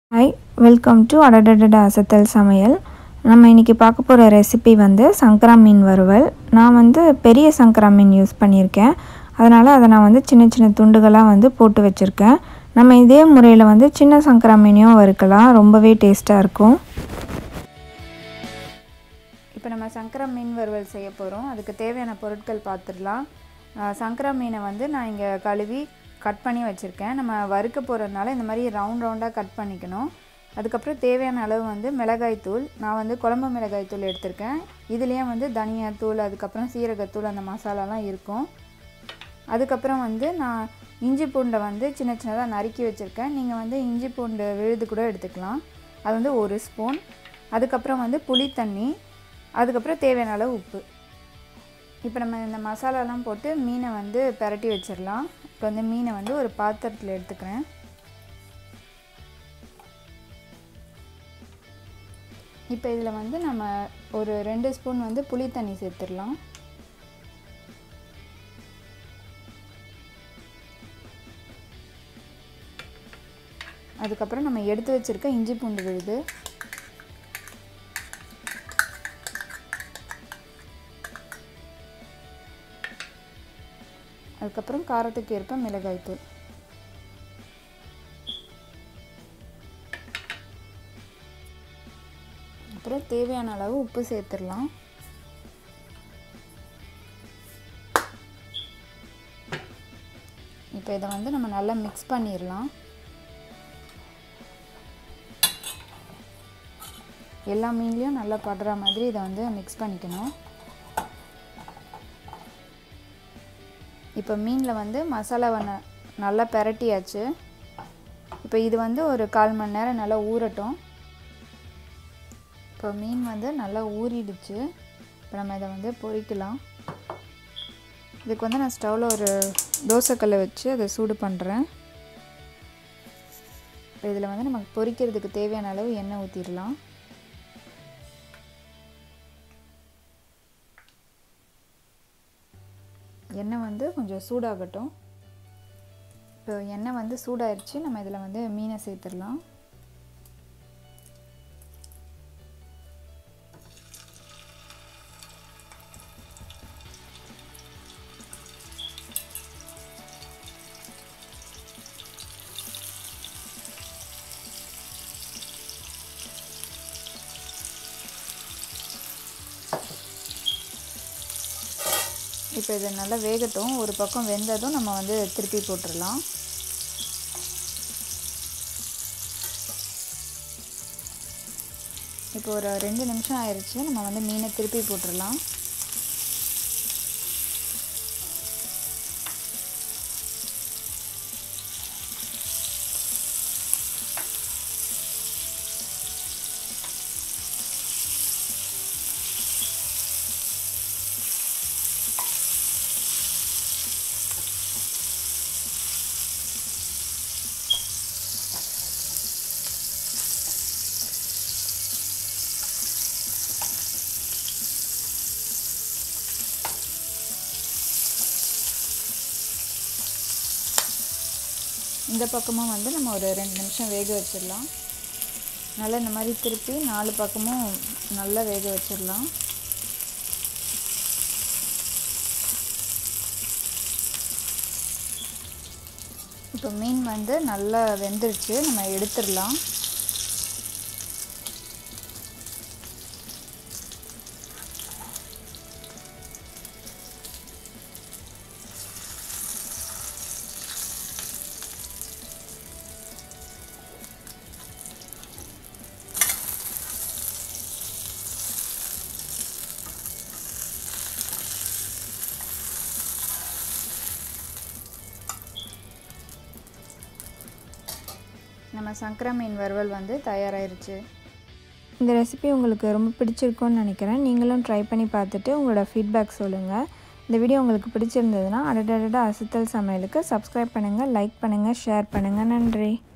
hi welcome to அடடடட அசத்தல் சமையல் நம்ம இன்றைக்கி பார்க்க போகிற ரெசிபி வந்து சங்கரா மீன் வறுவல் நான் வந்து பெரிய சங்கரா மீன் யூஸ் பண்ணியிருக்கேன் அதனால் அதை நான் வந்து சின்ன சின்ன துண்டுகளாக வந்து போட்டு வச்சுருக்கேன் நம்ம இதே முறையில் வந்து சின்ன சங்கரா மீனையும் வறுக்கலாம் ரொம்பவே டேஸ்ட்டாக இருக்கும் இப்போ நம்ம சங்கரா மீன் வறுவல் செய்ய போகிறோம் அதுக்கு தேவையான பொருட்கள் பார்த்துடலாம் சங்கரா மீனை வந்து நான் இங்கே கழுவி கட் பண்ணி வச்சுருக்கேன் நம்ம வறுக்க போகிறதுனால இந்த மாதிரி ரவுண்ட் ரவுண்டாக கட் பண்ணிக்கணும் அதுக்கப்புறம் தேவையான அளவு வந்து மிளகாய்த்தூள் நான் வந்து குழம்பு மிளகாய்த்தூள் எடுத்திருக்கேன் இதுலேயே வந்து தனியாத்தூள் அதுக்கப்புறம் சீரகத்தூள் அந்த மசாலாலாம் இருக்கும் அதுக்கப்புறம் வந்து நான் இஞ்சி பூண்டை வந்து சின்ன சின்னதாக நறுக்கி வச்சுருக்கேன் நீங்கள் வந்து இஞ்சி பூண்டு விழுது கூட எடுத்துக்கலாம் அது வந்து ஒரு ஸ்பூன் அதுக்கப்புறம் வந்து புளி தண்ணி அதுக்கப்புறம் தேவையான அளவு உப்பு இப்போ நம்ம இந்த மசாலாலாம் போட்டு மீனை வந்து பெரட்டி வச்சிடலாம் இப்போ வந்து மீனை வந்து ஒரு பாத்திரத்தில் எடுத்துக்கிறேன் இப்போ இதில் வந்து நம்ம ஒரு ரெண்டு ஸ்பூன் வந்து புளி தண்ணி சேர்த்துடலாம் அதுக்கப்புறம் நம்ம எடுத்து வச்சுருக்க இஞ்சி பூண்டு விழுது அதுக்கப்புறம் காரத்துக்கு ஏற்ப மிளகாய்த்தூள் அப்புறம் தேவையான அளவு உப்பு சேர்த்துடலாம் இப்போ இதை வந்து நம்ம நல்லா மிக்ஸ் பண்ணிடலாம் எல்லா மீன்லேயும் நல்லா படுற மாதிரி இதை வந்து மிக்ஸ் பண்ணிக்கணும் இப்போ மீனில் வந்து மசாலாவை ந நல்லா பெரட்டியாச்சு இப்போ இது வந்து ஒரு கால் மணி நேரம் நல்லா ஊறட்டும் இப்போ மீன் வந்து நல்லா ஊறிடுச்சு இப்போ நம்ம இதை வந்து பொரிக்கலாம் இதுக்கு வந்து நான் ஸ்டவ்வில் ஒரு தோசைக்கல்லை வச்சு அதை சூடு பண்ணுறேன் இப்போ இதில் வந்து நமக்கு பொரிக்கிறதுக்கு தேவையான அளவு எண்ணெய் ஊற்றிடலாம் எண்ணெய் வந்து கொஞ்சம் சூடாகட்டும் இப்போ எண்ணெய் வந்து சூடாயிருச்சு நம்ம இதில் வந்து மீனை சேர்த்துடலாம் இப்போ இது நல்லா வேகட்டும் ஒரு பக்கம் வெந்ததும் நம்ம வந்து திருப்பி போட்டுடலாம் இப்போ ஒரு ரெண்டு நிமிஷம் ஆயிடுச்சு நம்ம வந்து மீனை திருப்பி போட்டுடலாம் இந்த பக்கமும் வந்து நம்ம ஒரு ரெண்டு நிமிஷம் வேக வச்சிடலாம் நல்லா இந்த மாதிரி திருப்பி நாலு பக்கமும் நல்லா வேக வச்சிடலாம் இப்போ மீன் வந்து நல்லா வெந்துருச்சு நம்ம எடுத்துடலாம் நம்ம சங்கரா மீன் வறுவல் வந்து தயாராகிருச்சு இந்த ரெசிபி உங்களுக்கு ரொம்ப பிடிச்சிருக்கும்னு நினைக்கிறேன் நீங்களும் ட்ரை பண்ணி பார்த்துட்டு உங்களோட ஃபீட்பேக் சொல்லுங்கள் இந்த வீடியோ உங்களுக்கு பிடிச்சிருந்ததுன்னா அடடட அசுத்தல் சமையலுக்கு சப்ஸ்கிரைப் பண்ணுங்கள் லைக் பண்ணுங்கள் ஷேர் பண்ணுங்கள் நன்றி